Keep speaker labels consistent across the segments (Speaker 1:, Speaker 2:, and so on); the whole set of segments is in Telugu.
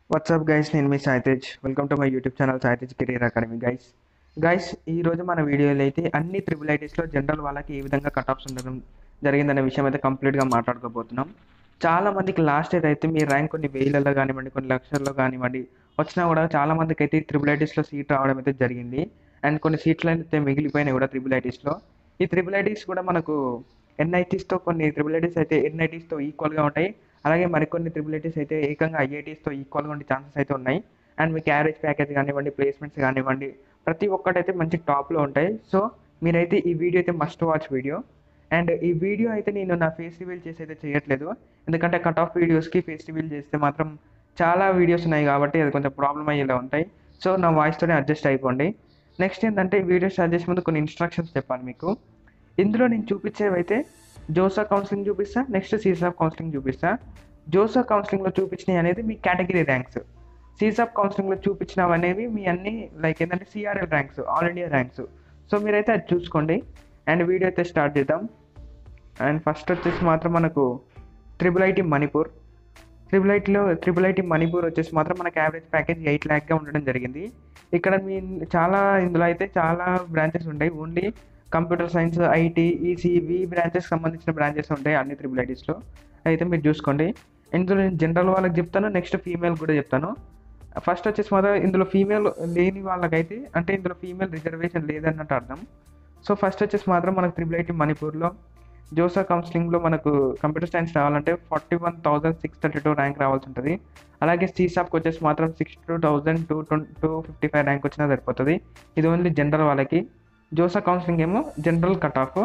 Speaker 1: వాట్సాప్ గైస్ నేను మీ Saitej welcome to my YouTube channel Saitej career academy guys guys ఈ రోజు మన వీడియోలో అయితే అన్ని త్రిబుల్ ఐటీస్లో జనరల్ వాళ్ళకి ఏ విధంగా కట్ ఆఫ్స్ ఉండడం జరిగిందనే విషయం అయితే కంప్లీట్గా మాట్లాడుకోబోతున్నాం చాలా మందికి లాస్ట్ ఇయర్ అయితే మీ ర్యాంక్ కొన్ని వేలలో కానివ్వండి కొన్ని లక్షల్లో కానివ్వండి వచ్చినా కూడా చాలా మందికి అయితే త్రిబుల్ ఐటీస్లో సీట్ రావడం అయితే జరిగింది అండ్ కొన్ని సీట్లు అయితే మిగిలిపోయినాయి కూడా త్రిబుల్ ఐటీస్లో ఈ త్రిబుల్ ఐటీస్ కూడా మనకు ఎన్ఐటీస్తో కొన్ని త్రిబుల్ ఐటీస్ అయితే ఎన్ఐటీస్తో ఈక్వల్గా ఉంటాయి అలాగే మరికొన్ని త్రిబుల్ ఐటీస్ అయితే ఏకంగా ఐఐటీస్తో ఈక్వల్గా ఉండే ఛాన్సెస్ అయితే ఉన్నాయి అండ్ మీకు క్యారేజ్ ప్యాకేజ్ కానివ్వండి ప్లేస్మెంట్స్ కానివ్వండి ప్రతి ఒక్కటైతే మంచి టాప్లో ఉంటాయి సో మీరైతే ఈ వీడియో అయితే మస్ట్ వాచ్ వీడియో అండ్ ఈ వీడియో అయితే నేను నా ఫేస్ రివీల్ చేసి అయితే చేయట్లేదు ఎందుకంటే కట్ ఆఫ్ వీడియోస్కి ఫేస్ రివీల్ చేస్తే మాత్రం చాలా వీడియోస్ ఉన్నాయి కాబట్టి అది కొంచెం ప్రాబ్లం అయ్యేలా ఉంటాయి సో నా వాయిస్తోనే అడ్జస్ట్ అయిపోండి నెక్స్ట్ ఏంటంటే ఈ వీడియో స్టార్ట్ చేసే ముందు కొన్ని ఇన్స్ట్రక్షన్స్ చెప్పాను మీకు ఇందులో నేను చూపించేవి అయితే జోసా కౌన్సిలింగ్ చూపిస్తా నెక్స్ట్ సీసాఫ్ కౌన్సిలింగ్ చూపిస్తా జోసా కౌన్సిలింగ్లో చూపించినవి అనేది మీ కేటగిరీ ర్యాంక్స్ సీసాఫ్ కౌన్సిలింగ్లో చూపించినవి అనేవి మీ అన్ని లైక్ ఏంటంటే CRL ranks all India ranks so మీరైతే అది చూసుకోండి అండ్ వీడియో అయితే స్టార్ట్ చేద్దాం అండ్ ఫస్ట్ వచ్చేసి మాత్రం మనకు త్రిబుల్ ఐటీ మణిపూర్ త్రిబుల్ ఐటీలో త్రిబుల్ ఐటీ మణిపూర్ వచ్చేసి మాత్రం మనకి యావరేజ్ ప్యాకేజ్ ఎయిట్ ల్యాక్గా ఉండడం జరిగింది ఇక్కడ మీ చాలా ఇందులో అయితే చాలా బ్రాంచెస్ ఉంటాయి only computer science IT ECE branches సంబంధించిన బ్రాంచెస్ ఉంటాయి అన్ని త్రిబుల్ ఐటీస్లో అయితే మీరు చూసుకోండి ఇందులో నేను జనరల్ వాళ్ళకి చెప్తాను నెక్స్ట్ ఫీమేల్ కూడా చెప్తాను ఫస్ట్ వచ్చేసి మాత్రం ఇందులో ఫీమేల్ లేని వాళ్ళకైతే అంటే ఇందులో ఫీమేల్ రిజర్వేషన్ లేదన్నట్టు అర్థం సో ఫస్ట్ వచ్చేసి మాత్రం మనకు త్రిబుల్ ఐటీ మణిపూర్లో జోసా కౌన్సిలింగ్లో మనకు కంప్యూటర్ సైన్స్ రావాలంటే forty one thousand six thirty two rank రావాల్సి ఉంటుంది అలాగే సీసాప్కి వచ్చేసి మాత్రం sixty two thousand two two fifty five rank వచ్చినా సరిపోతుంది ఇది ఓన్లీ జనరల్ వాళ్ళకి జోసా కౌన్సిలింగ్ ఏమో జనరల్ కట్ ఆఫ్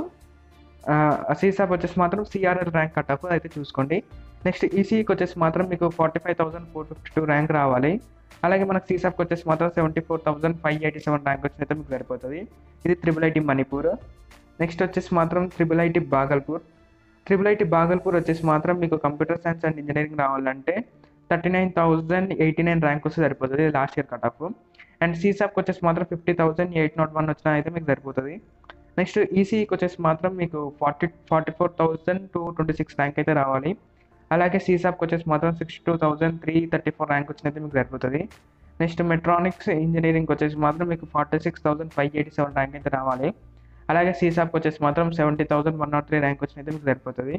Speaker 1: సీసాప్ వచ్చేసి మాత్రం సిఆర్ఎల్ ర్యాంక్ కట్ ఆఫ్ అయితే చూసుకోండి నెక్స్ట్ ఈసీకి వచ్చేసి మాత్రం మీకు forty five thousand four fifty two rank రావాలి అలాగే మనకు సీసాప్కి వచ్చేసి మాత్రం seventy four thousand five eighty seven rank వచ్చినైతే మీకు సరిపోతుంది ఇది త్రిబుల్ ఐటీ మణిపూర్ నెక్స్ట్ వచ్చేసి మాత్రం triple IT Bhagalpur triple IT Bhagalpur వచ్చేసి మాత్రం మీకు కంప్యూటర్ సైన్స్ అండ్ ఇంజనీరింగ్ రావాలంటే thirty nine thousand eighty nine rank వస్తే సరిపోతుంది last year cut off and సీసాప్కి వచ్చేసి మాత్రం fifty thousand eight nought one వచ్చినా అయితే మీకు సరిపోతుంది నెక్స్ట్ ఈసీఈకి వచ్చేసి మాత్రం మీకు forty forty four thousand two twenty six rank అయితే రావాలి అలాగే సీసాప్కి వచ్చేసి మాత్రం sixty two thousand three thirty four rank వచ్చినైతే మీకు సరిపోతుంది నెక్స్ట్ మెట్రానిక్స్ ఇంజనీరింగ్ వచ్చేసి మాత్రం మీకు forty six thousand five eighty seven rank అయితే రావాలి అలాగే సీసాప్కి వచ్చేసి మాత్రం seventy thousand one nought three rank వచ్చినైతే మీకు సరిపోతుంది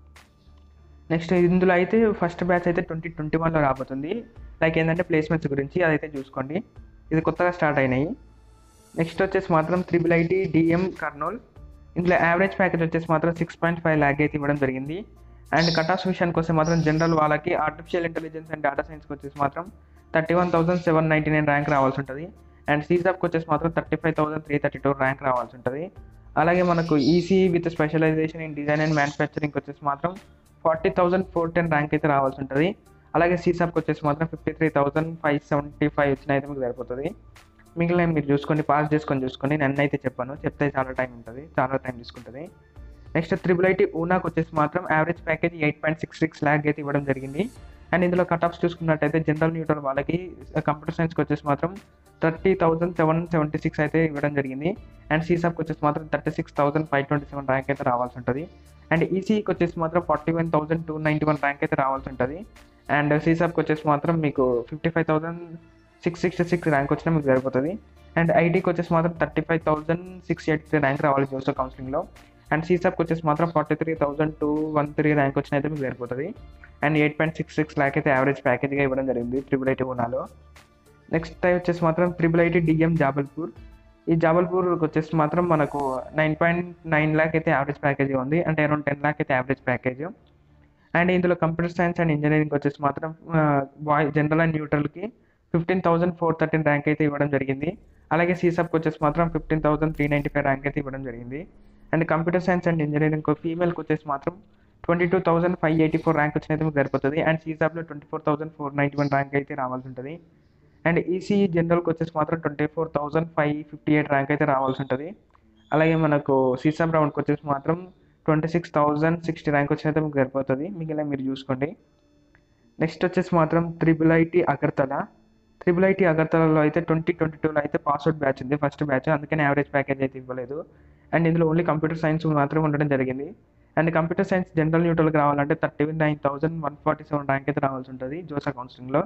Speaker 1: నెక్స్ట్ ఇందులో అయితే ఫస్ట్ బ్యాచ్ అయితే ట్వంటీ ట్వంటీ వన్లో రాబోతుంది లైక్ ఏంటంటే ప్లేస్మెంట్స్ గురించి అదైతే చూసుకోండి ఇది కొత్తగా స్టార్ట్ అయినాయి నెక్స్ట్ వచ్చేసి మాత్రం త్రిబుల్ ఐటీ డిఎం కర్నూల్ ఇందులో యావరేజ్ ప్యాకేజ్ వచ్చేసి మాత్రం సిక్స్ పాయింట్ ఫైవ్ ల్యాక్ అయితే ఇవ్వడం జరిగింది అండ్ కట్ ఆఫ్ విషయానికి వస్తే మాత్రం జనరల్ వాళ్ళకి ఆర్టిఫిషియల్ ఇంటెలిజెన్స్ అండ్ డేటా సైన్స్కి వచ్చేసి మాత్రం thirty one thousand seven ninety nine rank రావాల్సి ఉంటుంది అండ్ సీజాప్కి వచ్చేసి మాత్రం thirty five thousand three thirty two rank రావాల్సి ఉంటుంది అలాగే మనకు EC with specialisation in design and manufacturing వచ్చేసి మాత్రం forty thousand four ten rank అయితే రావాల్సి ఉంటుంది అలాగే సీసాప్కి వచ్చేసి మాత్రం fifty three thousand five seventy five వచ్చిన అయితే మీకు సరిపోతుంది మిగిలిన మీరు చూసుకోండి పాస్ చేసుకొని చూసుకోండి నన్ను అయితే చెప్పాను చెప్తే చాలా టైం ఉంటుంది చాలా టైం తీసుకుంటుంది నెక్స్ట్ త్రిబుల్ ఐటీ ఊనాకు వచ్చేసి మాత్రం average package eight point six six lakh అయితే ఇవ్వడం జరిగింది అండ్ ఇందులో కట్ ఆఫ్స్ చూసుకున్నట్టయితే జనరల్ న్యూట్రల్ వాళ్ళకి కంప్యూటర్ సైన్స్కి వచ్చేసి మాత్రం thirty thousand seven seventy six అయితే ఇవ్వడం జరిగింది అండ్ సీసాప్కి వచ్చేసి మాత్రం thirty six thousand five twenty seven rank అయితే రావాల్సి ఉంటుంది అండ్ ఈసీకి వచ్చేసి మాత్రం forty one thousand two ninety one rank అయితే రావాల్సి ఉంటుంది అండ్ సీసాప్కి వచ్చేసి మాత్రం మీకు fifty five thousand six sixty six rank వచ్చినా మీకు సరిపోతుంది అండ్ ఐటీకి వచ్చేసి మాత్రం thirty five thousand six eighty three rank రావాలి జోసో కౌన్సిలింగ్లో అండ్ సీసాప్కి వచ్చేసి మాత్రం forty three thousand two one three rank వచ్చిన అయితే మీకు సరిపోతుంది and eight point six six lakh అయితే యావరేజ్ ప్యాకేజ్గా ఇవ్వడం జరిగింది ట్రిపుల్ ఐటీ ఊనాలో నెక్స్ట్ టైం వచ్చేసి మాత్రం ట్రిపుల్ ఐటీ డిఎం జాబల్పూర్ ఈ జాబల్పూర్కి వచ్చేసి మాత్రం మనకు నైన్ పాయింట్ నైన్ ల్యాక్ అయితే యావరేజ్ ప్యాకేజ్ ఉంది అంటే అరౌండ్ టెన్ ల్యాక్ అయితే యావరేజ్ ప్యాకేజ్ అండ్ ఇందులో కంప్యూటర్ సైన్స్ అండ్ ఇంజనీరింగ్ వచ్చేసి మాత్రం బాయ్ జనరల్ అండ్ న్యూట్రల్కి fifteen thousand four thirteen rank అయితే ఇవ్వడం జరిగింది అలాగే సీసప్కి వచ్చేసి మాత్రం fifteen thousand three ninety five rank అయితే ఇవ్వడం జరిగింది and computer science and engineering ఫీమేల్కి వచ్చేసి మాత్రం twenty two thousand five eighty four rank వచ్చినైతే మీకు సరిపోతుంది అండ్ సీసాప్లో twenty four thousand four ninety one rank అయితే రావాల్సి ఉంటుంది అండ్ ఈసీ జనరల్కి వచ్చేసి మాత్రం twenty four thousand five fifty eight rank అయితే రావాల్సి ఉంటుంది అలాగే మనకు సీసాప్ రౌండ్కి వచ్చేసి మాత్రం twenty six thousand sixty rank వచ్చినైతే మీకు సరిపోతుంది మిగిలిన మీరు చూసుకోండి నెక్స్ట్ వచ్చేసి మాత్రం triple IT Agartala triple IT అగర్తలలో అయితే ట్వంటీ ట్వంటీ టూలో అయితే పాస్అవుట్ బ్యాచ్ ఉంది ఫస్ట్ బ్యాచ్ అందుకని యావరేజ్ ప్యాకేజ్ అయితే ఇవ్వలేదు అండ్ ఇందులో ఓన్లీ కంప్యూటర్ సైన్స్ మాత్రమే ఉండడం జరిగింది అండ్ కంప్యూటర్ సైన్స్ జనరల్ న్యూట్రల్కి రావాలంటే thirty nine thousand one forty seven rank అయితే రావాల్సి ఉంటుంది జోసా కౌన్సిలింగ్లో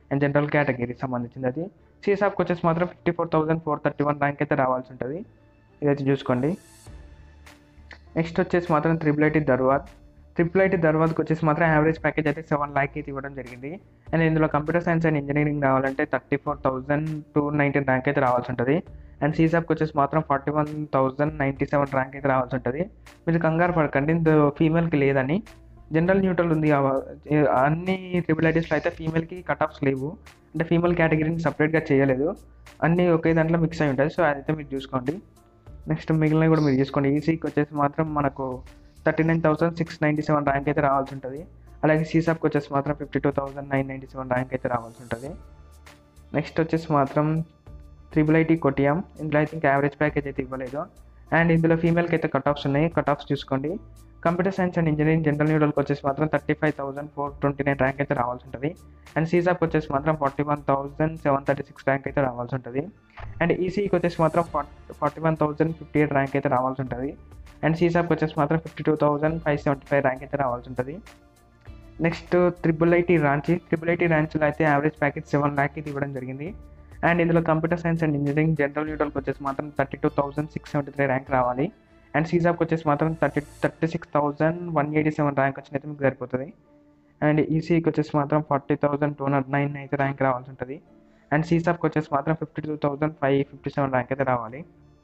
Speaker 1: అండ్ జనరల్ కేటగిరీ సంబంధించింది అది సీసాప్కి వచ్చేసి మాత్రం fifty four thousand four thirty one rank అయితే రావాల్సి ఉంటుంది ఇదైతే చూసుకోండి నెక్స్ట్ వచ్చేసి మాత్రం triple IT Dharwad triple IT దర్వాద్కి వచ్చేసి మాత్రం యావరేజ్ ప్యాకేజ్ అయితే సెవెన్ ల్యాక్ అయితే ఇవ్వడం జరిగింది అండ్ ఇందులో కంప్యూటర్ సైన్స్ అండ్ ఇంజనీరింగ్ రావాలంటే thirty four thousand two nineteen rank అయితే రావాల్సి ఉంటుంది అండ్ సీసాప్కి వచ్చేసి మాత్రం forty one thousand ninety seven rank అయితే రావాల్సి ఉంటుంది మీరు కంగారు పడకండి ఇందులో ఫీమేల్కి లేదని జనరల్ న్యూట్రల్ ఉంది ఆ- అన్ని ట్రిపుల్ ఐటీస్లో అయితే ఫీమేల్కి కట్ ఆఫ్స్ లేవు అంటే ఫీమేల్ కేటగిరీని సపరేట్గా చేయలేదు అన్నీ ఒకే దాంట్లో మిక్స్ అయి ఉంటాయి సో అదైతే మీరు చూసుకోండి నెక్స్ట్ మిగిలినవి కూడా మీరు చూసుకోండి ఈసీకి వచ్చేసి మాత్రం మనకు thirty nine thousand six ninety seven rank అయితే రావాల్సి ఉంటుంది అలాగే సీసాప్కి వచ్చేసి మాత్రం fifty two thousand nine ninety seven rank అయితే రావాల్సి ఉంటుంది నెక్స్ట్ వచ్చేసి మాత్రం త్రిబుల్ ఐటీ కొట్టియాం ఇందులో అయితే ఇంకా యావరేజ్ ప్యాకేజ్ అయితే ఇవ్వలేదు అండ్ ఇందులో ఫీమేల్కి అయితే కట్ ఆఫ్స్ ఉన్నాయి కట్ ఆఫ్స్ చూసుకోండి computer science and engineering general న్యూడల్కి వచ్చేసి మాత్రం thirty five thousand four twenty nine rank అయితే రావాల్సి ఉంటుంది అండ్ సీసాప్కి వచ్చేసి మాత్రం forty one thousand seven thirty six rank అయితే రావాల్సి ఉంటుంది అండ్ ఈసీకి వచ్చేసి మాత్రం forty one thousand fifty eight rank అయితే రావాల్సి ఉంటుంది అండ్ సీసాప్కి వచ్చేసి మాత్రం fifty two thousand five seventy five rank అయితే రావాల్సి ఉంటుంది next triple IT Ranchi triple IT రాంచ్లో అయితే యావరేజ్ ప్యాకేజ్ సెవెన్ ల్యాక్ ఇది ఇవ్వడం జరిగింది అండ్ ఇందులో computer science and engineering general న్యూట్రల్కి వచ్చేసి మాత్రం thirty two thousand six seventy three rank రావాలి అండ్ సీజాప్కి వచ్చేసి మాత్రం thirty thirty six thousand one eighty seven rank వచ్చినైతే మీకు సరిపోతుంది అండ్ ఈసీకి వచ్చేసి మాత్రం forty thousand two nought nine అయితే ర్యాంక్ రావాల్సి ఉంటుంది అండ్ సీసాప్కి వచ్చేసి మాత్రం fifty two thousand five fifty seven rank అయితే రావాలి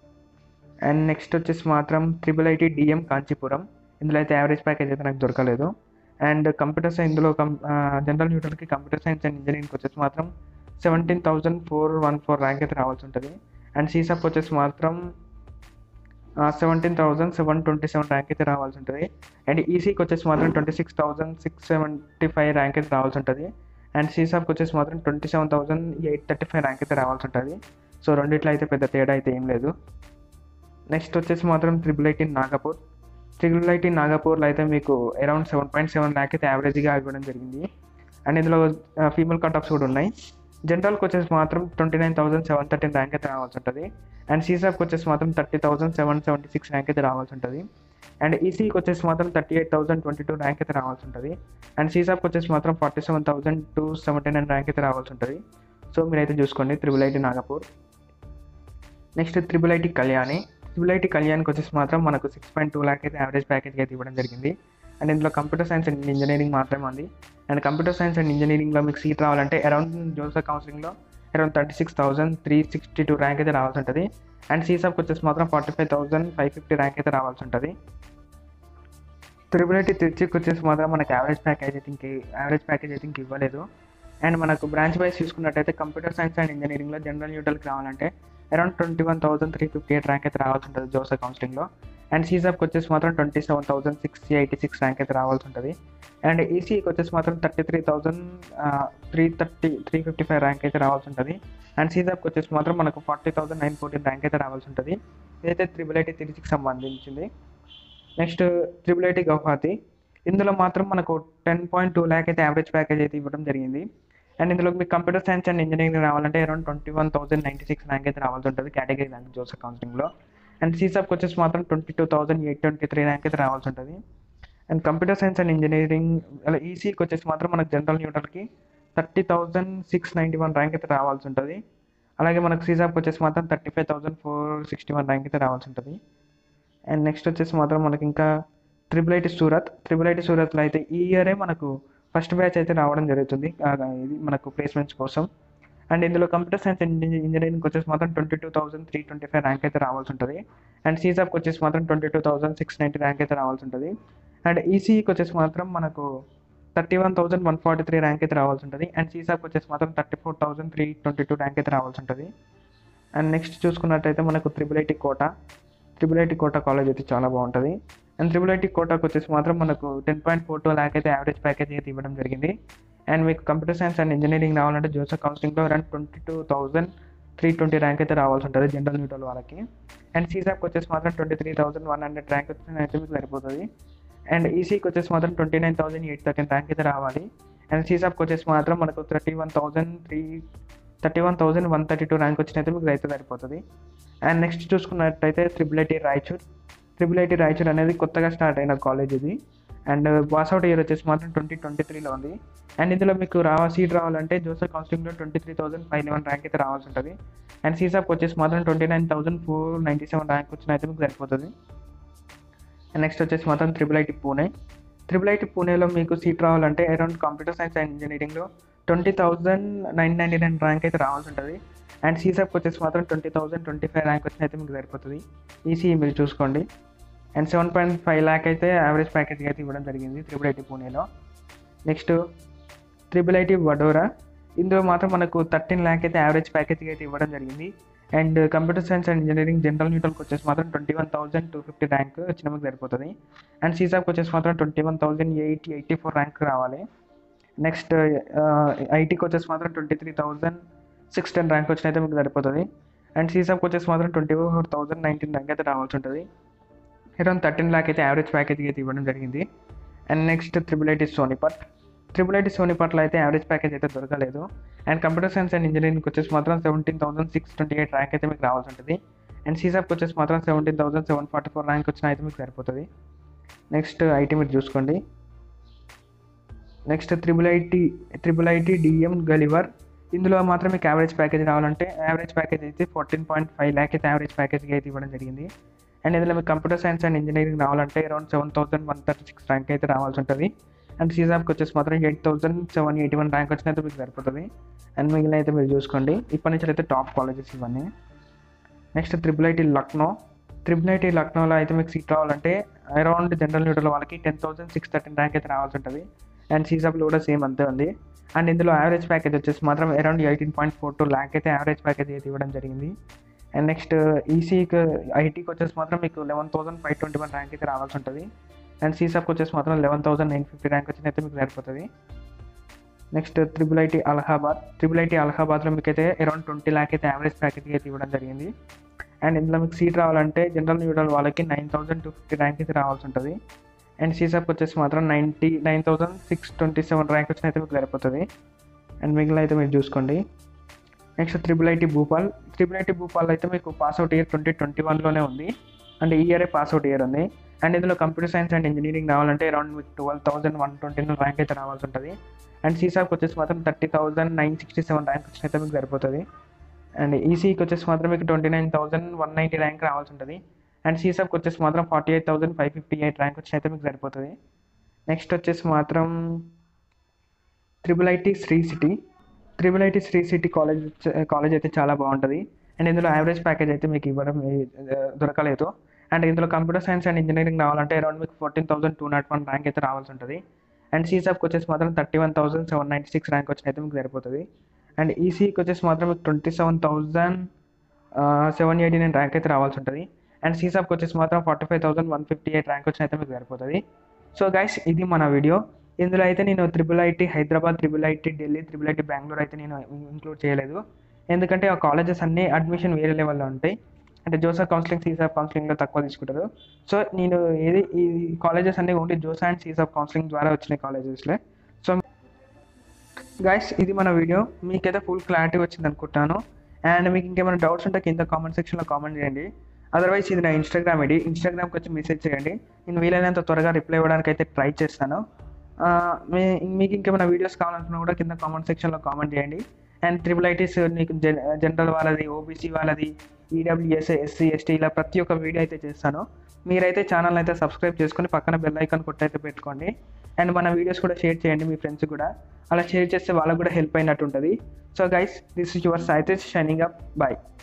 Speaker 1: అండ్ నెక్స్ట్ వచ్చేసి మాత్రం ట్రిపుల్ ఐటీ డిఎం కాంచీపురం ఇందులో అయితే యావరేజ్ ప్యాకేజ్ అయితే నాకు దొరకలేదు అండ్ కంప్యూటర్ సైన్స్ ఇందులో కం జనరల్ న్యూటర్కి కంప్యూటర్ సైన్స్ అండ్ ఇంజనీరింగ్కి వచ్చేసి మాత్రం seventeen thousand four one four rank అయితే రావాల్సి ఉంటుంది అండ్ సీసాప్ వచ్చేసి మాత్రం seventeen thousand seven twenty seven rank అయితే రావాల్సి ఉంటుంది అండ్ ఈసీకి వచ్చేసి మాత్రం twenty six thousand six seventy five rank అయితే రావాల్సి ఉంటుంది అండ్ సీసాప్కి వచ్చేసి మాత్రం twenty seven thousand eight thirty five rank అయితే రావాల్సి ఉంటుంది సో రెండిట్లో అయితే పెద్ద తేడా అయితే ఏం లేదు నెక్స్ట్ వచ్చేసి మాత్రం triple IT Nagpur triple IT నాగపూర్లో అయితే మీకు around seven point seven lakh అయితే యావరేజ్గా ఇవ్వడం జరిగింది అండ్ ఇందులో ఫీమేల్ కట్ ఆఫ్స్ కూడా ఉన్నాయి జనరల్కి వచ్చేసి మాత్రం twenty nine thousand seven thirteen rank అయితే రావాల్సి ఉంటుంది అండ్ సీసాప్కి వచ్చేసి మాత్రం thirty thousand seven seventy six rank అయితే రావాల్సి ఉంటుంది అండ్ ఈసీకి వచ్చేసి మాత్రం thirty eight thousand twenty two rank అయితే రావాల్సి ఉంటుంది అండ్ సీసాప్కి వచ్చేసి మాత్రం forty seven thousand two seventy nine rank అయితే రావాల్సి ఉంటుంది సో మీరైతే చూసుకోండి triple IT Nagpur next triple IT Kalyani triple IT కళ్యాణ్కి వచ్చేసి మాత్రం మనకు సిక్స్ పాయింట్ టూ ల్యాక్ అయితే యావరేజ్ ప్యాకేజ్ అయితే ఇవ్వడం జరిగింది అండ్ ఇందులో కంప్యూటర్ సైన్స్ అండ్ ఇంజనీరింగ్ మాత్రమే ఉంది అండ్ కంప్యూటర్ సైన్స్ అండ్ ఇంజనీరింగ్లో మీకు సీట్ రావాలంటే అరౌండ్ జోసర్ కౌన్సిలింగ్లో around thirty six thousand three sixty two rank అయితే రావాల్సి ఉంటుంది అండ్ సీసాప్కి వచ్చేసి మాత్రం forty five thousand five fifty rank అయితే రావాల్సి ఉంటుంది త్రిబుల్ ఐటీ తిరుచికి వచ్చేసి మాత్రం మనకి యావరేజ్ ప్యాకేజ్ అయితే ఇంక యావరేజ్ ప్యాకేజ్ అయితే ఇంక ఇవ్వలేదు అండ్ మనకు బ్రాంచ్ వైజ్ చూసుకున్నట్టయితే కంప్యూటర్ సైన్స్ అండ్ ఇంజనీరింగ్లో జనరల్ న్యూటల్కి రావాలంటే around twenty one thousand three fifty eight rank అయితే రావాల్సి ఉంటుంది జోసర్ కౌన్సిలింగ్లో అండ్ సీసాప్కి వచ్చేసి మాత్రం twenty seven thousand six eighty six rank అయితే రావాల్సి ఉంటుంది అండ్ ఈసీకి వచ్చేసి మాత్రం thirty three thousand three thirty three fifty five rank అయితే రావాల్సి ఉంటుంది అండ్ సీసాప్కి వచ్చేసి మాత్రం మనకు forty thousand nine fourteen rank అయితే రావాల్సి ఉంటుంది ఇదైతే త్రిబుల్ ఐటీ తిరిచికి సంబంధించింది నెక్స్ట్ త్రిబుల్ ఐటీ గౌహాతి ఇందులో మాత్రం మనకు టెన్ పాయింట్ టూ ల్యాక్ అయితే యావరేజ్ ప్యాకేజ్ అయితే ఇవ్వడం జరిగింది అండ్ ఇందులో మీకు కంప్యూటర్ సైన్స్ అండ్ ఇంజనీరింగ్ రావాలంటే around twenty one thousand ninety six rank అయితే రావాల్సి ఉంటుంది కేటగిరీ ర్యాంక్ జోస్ అకౌంటింగ్లో అండ్ సీసాప్కి వచ్చేసి మాత్రం twenty two thousand eight twenty three rank అయితే రావాల్సి ఉంటుంది and computer science and engineering అలా ఈసీకి వచ్చేసి మాత్రం మనకు జనరల్ న్యూటర్కి thirty thousand six ninety one rank అయితే రావాల్సి ఉంటుంది అలాగే మనకు సీసాప్కి వచ్చేసి మాత్రం thirty five thousand four sixty one rank అయితే రావాల్సి ఉంటుంది అండ్ నెక్స్ట్ వచ్చేసి మాత్రం మనకి ఇంకా triple IT Surat triple IT సూరత్లో అయితే ఈ ఇయరే మనకు ఫస్ట్ బ్యాచ్ అయితే రావడం జరుగుతుంది ఆ, ఇది మనకు ప్లేస్మెంట్స్ కోసం అండ్ ఇందులో కంప్యూటర్ సైన్స్ అండ్ ఇంజనీరింగ్ వచ్చేసి మాత్రం twenty two thousand three twenty five rank అయితే రావాల్సి ఉంటుంది అండ్ సీసాప్కి వచ్చేసి మాత్రం twenty two thousand six ninety rank అయితే రావాల్సి ఉంటుంది అండ్ ఈసీఈకి వచ్చేసి మాత్రం మనకు thirty one thousand one forty three rank అయితే రావాల్సి ఉంటుంది అండ్ సీసాప్కి వచ్చేసి మాత్రం thirty four thousand three twenty two rank అయితే రావాల్సి ఉంటుంది అండ్ నెక్స్ట్ చూసుకున్నట్టయితే మనకు triple IT Kota triple IT Kota college అయితే చాలా బాగుంటుంది అండ్ త్రిబుల్ ఐటీ కోటాకు వచ్చేసి మాత్రం మనకు ten point four two lakh అయితే యావరేజ్ ప్యాకేజ్ అయితే ఇవ్వడం జరిగింది అండ్ మీకు కంప్యూటర్ సైన్స్ అండ్ ఇంజనీరింగ్ రావాలంటే జోసఫ్ కౌన్సిలింగ్లో around twenty two thousand three twenty rank అయితే రావాల్సి ఉంటుంది జనరల్ న్యూటల్ వాళ్ళకి అండ్ సీసాప్కి వచ్చేసి మాత్రం twenty three thousand one hundred rank వచ్చిన అయితే మీకు సరిపోతుంది అండ్ ఈసీకి వచ్చేసి మాత్రం twenty nine thousand eight thirteen rank అయితే రావాలి అండ్ సీసాప్కి వచ్చేసి మాత్రం మనకు thirty one thousand three thirty one thousand one thirty two rank వచ్చినైతే మీకు అయితే సరిపోతుంది అండ్ నెక్స్ట్ చూసుకున్నట్టయితే triple IT Raichur triple IT Raichur అనేది కొత్తగా స్టార్ట్ అయిన కాలేజ్ ఇది అండ్ పాస్ అవుట్ ఇయర్ వచ్చేసి మాత్రం ట్వంటీ ట్వంటీ త్రీలో ఉంది అండ్ ఇందులో మీకు రా సీట్ రావాలంటే జోసఫ్ కౌన్సిలింగ్లో twenty three thousand five eleven rank అయితే రావాల్సి ఉంటుంది అండ్ సీసాప్ వచ్చేసి మాత్రం twenty nine thousand four ninety seven rank వచ్చిన అయితే మీకు సరిపోతుంది అండ్ నెక్స్ట్ వచ్చేసి మాత్రం triple IT Pune triple IT పూణేలో మీకు సీట్ రావాలంటే అరౌండ్ కంప్యూటర్ సైన్స్ అండ్ ఇంజనీరింగ్లో twenty thousand nine ninety nine rank అయితే రావాల్సి ఉంటుంది అండ్ సీసాప్కి వచ్చేసి మాత్రం twenty thousand twenty five rank వచ్చిన అయితే మీకు సరిపోతుంది ఈసీ మీరు చూసుకోండి and seven point five lakh అయితే యావరేజ్ ప్యాకేజ్ అయితే ఇవ్వడం జరిగింది త్రిబుల్ ఐటీ పూణేలో నెక్స్ట్ త్రిబుల్ ఐటీ వడోరా ఇందులో మాత్రం మనకు థర్టీన్ ల్యాక్ అయితే యావరేజ్ ప్యాకేజ్ అయితే ఇవ్వడం జరిగింది and computer science and engineering general న్యూట్రల్కి వచ్చేసి మాత్రం twenty one thousand two fifty rank వచ్చిన మీకు సరిపోతుంది అండ్ సీసాప్కి వచ్చేసి మాత్రం twenty one thousand eighty eighty four rank రావాలి నెక్స్ట్ ఐటీకి వచ్చేసి మాత్రం twenty three thousand six ten rank వచ్చిన అయితే మీకు సరిపోతుంది అండ్ సీసాప్కి వచ్చేసి మాత్రం twenty four thousand nineteen rank అయితే రావాల్సి ఉంటుంది అరౌండ్ థర్టీన్ ల్యాక్ అయితే యావరేజ్ ప్యాకేజ్ అయితే ఇవ్వడం జరిగింది and next triple IT Sonipat triple IT సోనిపట్లో అయితే యావరేజ్ ప్యాకేజ్ అయితే దొరకలేదు అండ్ కంప్యూటర్ సైన్స్ అండ్ ఇంజనీరింగ్కి వచ్చేసి మాత్రం seventeen thousand six twenty eight rank అయితే మీకు రావాల్సి ఉంటుంది అండ్ సీసాప్కి వచ్చేసి మాత్రం seventeen thousand seven forty four rank వచ్చిన అయితే మీకు సరిపోతుంది నెక్స్ట్ ఐటీ మీరు చూసుకోండి next triple IT triple IT DM గలివర్ ఇందులో మాత్రం మీకు యావరేజ్ ప్యాకేజ్ రావాలంటే యావరేజ్ ప్యాకేజ్ అయితే ఫోర్టీన్ పాయింట్ ఫైవ్ ల్యాక్ అయితే యావరేజ్ ప్యాకేజ్కి అయితే ఇవ్వడం జరిగింది అండ్ ఇందులో మీకు కంప్యూటర్ సైన్స్ అండ్ ఇంజనీరింగ్ రావాలంటే around seven thousand one thirty six rank అయితే రావాల్సి ఉంటుంది అండ్ సీజాబ్కి వచ్చేసి మాత్రం eight thousand seven eighty one rank వచ్చినైతే మీకు సరిపోతుంది అండ్ మిగిలిన అయితే మీరు చూసుకోండి ఇప్పటి నుంచి అయితే టాప్ కాలేజెస్ ఇవన్నీ next triple IT Lucknow triple IT లక్నోలో అయితే మీకు సీట్ రావాలంటే అరౌండ్ జనరల్ న్యూట్రల్ వాళ్ళకి ten thousand six thirteen rank అయితే రావాల్సి ఉంటుంది అండ్ సీజాబ్లో కూడా సేమ్ అంతే ఉంది అండ్ ఇందులో యావరేజ్ ప్యాకేజ్ వచ్చేసి మాత్రం around eighteen point four two lakh అయితే యావరేజ్ ప్యాకేజ్ అయితే ఇవ్వడం జరిగింది అండ్ నెక్స్ట్ ఈసీకి ఐటీకి వచ్చేసి మాత్రం మీకు eleven thousand five twenty one rank అయితే రావాల్సి ఉంటుంది అండ్ సీసాప్కి వచ్చేసి మాత్రం eleven thousand nine fifty rank వచ్చిన అయితే మీకు సరిపోతుంది next triple IT Allahabad triple IT అలహాబాద్లో మీకు అయితే అరౌండ్ ట్వంటీ ల్యాక్ అయితే యావరేజ్ ప్యాకేజ్ అయితే ఇవ్వడం జరిగింది అండ్ ఇందులో మీకు సీట్ రావాలంటే జనరల్ న్యూట్రల్ వాళ్ళకి nine thousand two fifty rank అయితే రావాల్సి ఉంటుంది అండ్ సీసాప్కి వచ్చేసి మాత్రం ninety nine thousand six twenty seven rank వచ్చిన అయితే మీకు సరిపోతుంది అండ్ మిగిలిన అయితే మీరు చూసుకోండి next triple IT Bhopal triple IT Bhopal అయితే మీకు pass out year twenty twenty వన్లోనే ఉంది అండ్ ఈ ఇయరే పాస్ అవుట్ ఇయర్ ఉంది అండ్ ఇందులో కంప్యూటర్ సైన్స్ అండ్ ఇంజనీరింగ్ రావాలంటే అరౌండ్ మీకు twelve thousand one twenty rank అయితే రావాల్సి ఉంటుంది అండ్ సీసాకి వచ్చేసి మాత్రం thirty thousand nine sixty seven rank వచ్చిన అయితే మీకు సరిపోతుంది అండ్ ఈసీకి వచ్చేసి మాత్రం మీకు twenty nine thousand one ninety rank రావాల్సి ఉంటుంది అండ్ సీసాప్కి వచ్చేసి మాత్రం forty eight thousand five fifty eight rank వచ్చిన అయితే మీకు సరిపోతుంది నెక్స్ట్ వచ్చేసి మాత్రం triple IT Sri City triple IT Sri City college college అయితే చాలా బాగుంటుంది అండ్ ఇందులో యావరేజ్ ప్యాకేజ్ అయితే మీకు ఇవ్వడం ఏ- దొరకలేదు అండ్ ఇందులో కంప్యూటర్ సైన్స్ అండ్ ఇంజనీరింగ్ రావాలంటే అరౌండ్ మీకు fourteen thousand two nought one rank అయితే రావాల్సి ఉంటుంది అండ్ సీసాప్కి వచ్చేసి మాత్రం thirty one thousand seven ninety six rank వచ్చిన అయితే మీకు సరిపోతుంది అండ్ ఈసీకి వచ్చేసి మాత్రం మీకు twenty seven thousand seven eighty nine rank అయితే రావాల్సి ఉంటుంది అండ్ సీసాప్కి వచ్చేసి మాత్రం forty five thousand one fifty eight rank వచ్చిన అయితే మీకు సరిపోతుంది సో గైస్ ఇది మన వీడియో ఇందులో అయితే నేను triple IT Hyderabad triple IT Delhi triple IT Bengaluru అయితే నేను ఇంక్లూడ్ చేయలేదు ఎందుకంటే ఆ కాలేజెస్ అన్నీ అడ్మిషన్ వేరే లెవెల్లో ఉంటాయి అంటే జోసా కౌన్సిలింగ్ సీసాప్ కౌన్సిలింగ్లో తక్కువ తీసుకుంటారు సో నేను ఏది ఈ కాలేజెస్ అన్నీ only JoSAA and CSAB counselling ద్వారా వచ్చిన కాలేజెస్లే సో గైస్ ఇది మన వీడియో మీకైతే ఫుల్ క్లారిటీ వచ్చింది అనుకుంటాను అండ్ మీకు ఇంకేమైనా డౌట్స్ ఉంటే కింద కామెంట్ సెక్షన్లో కామెంట్ చేయండి అదర్వైజ్ ఇది నా ఇన్స్టాగ్రామ్ ఐడి ఇన్స్టాగ్రామ్కి వచ్చి మెసేజ్ చేయండి నేను వీలైనంత త్వరగా రిప్లై ఇవ్వడానికి అయితే ట్రై చేస్తాను ఆ, మీ మీకు ఇంకేమైనా వీడియోస్ కావాలనుకున్నా కూడా కింద కామెంట్ సెక్షన్లో కామెంట్ చేయండి అండ్ ట్రిపుల్ ఐటీస్ మీకు జన్ జనరల్ వాళ్ళది ఓబీసీ వాళ్ళది ఈడబ్ల్యూఎస్ ఎస్సీ ఎస్టీ ఇలా ప్రతి ఒక్క వీడియో అయితే చేస్తాను మీరైతే ఛానల్ అయితే సబ్స్క్రైబ్ చేసుకొని పక్కన బెల్ ఐకాన్ కొట్టయితే పెట్టుకోండి అండ్ మన వీడియోస్ కూడా షేర్ చేయండి మీ ఫ్రెండ్స్ కూడా అలా షేర్ చేస్తే వాళ్ళకు కూడా హెల్ప్ అయినట్టు ఉంటుంది so guys this is your Saitej shining up bye